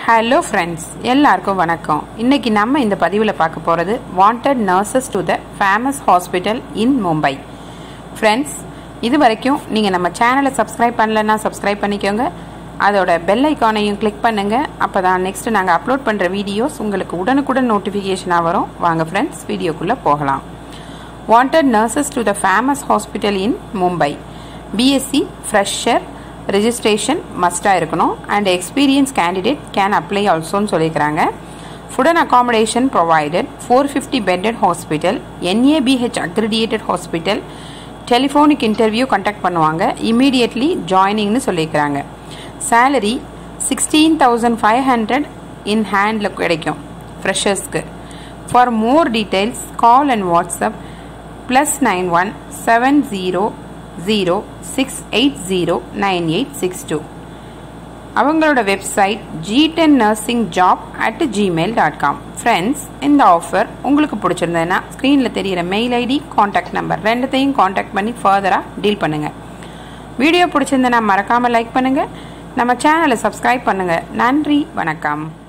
hello friends எல்லாருக்கும் வணக்கம் இன்னைக்கு நம்ம இந்த பதிவில் பார்க்க போகிறது wanted nurses to the famous hospital in Mumbai friends இது வரைக்கும் நீங்கள் நம்ம சேனலை சப்ஸ்கிரைப் பண்ணலன்னா சப்ஸ்கிரைப் பண்ணிக்கோங்க அதோட பெல் ஐக்கானையும் கிளிக் பண்ணுங்கள் அப்போ தான் நெக்ஸ்ட் நாங்கள் அப்லோட் பண்ணுற வீடியோஸ் உங்களுக்கு உடனுக்குடன் நோட்டிஃபிகேஷனாக வரும் வாங்க ஃப்ரெண்ட்ஸ் வீடியோக்குள்ளே போகலாம் wanted nurses to the famous hospital in Mumbai BSc fresher registration மஸ்ட்டாக இருக்கணும் and experience candidate can apply ஆல்சோன்னு சொல்லியிருக்கிறாங்க food and accommodation provided four fifty bedded hospital NABH accredited hospital telephonic interview conduct பண்ணுவாங்க இமீடியட்லி ஜாயினிங்னு சொல்லியிருக்கிறாங்க salary sixteen thousand five hundred in hand கிடைக்கும் ஃப்ரெஷர்ஸ்க்கு for more details call and WhatsApp plus nine one seven zero zero six eight zero nine eight six two அவங்களோட website G ten nursing job at Gmail dot com friends இந்த offer உங்களுக்கு பிடிச்சிருந்ததுன்னா ஸ்க்ரீனில் தெரிகிற mail ID contact number ரெண்டுத்தையும் contact பண்ணி ஃபர்தராக deal பண்ணுங்கள் வீடியோ பிடிச்சிருந்தனா மறக்காமல் லைக் பண்ணுங்கள் நம்ம சேனலை சப்ஸ்கிரைப் பண்ணுங்கள் நன்றி வணக்கம்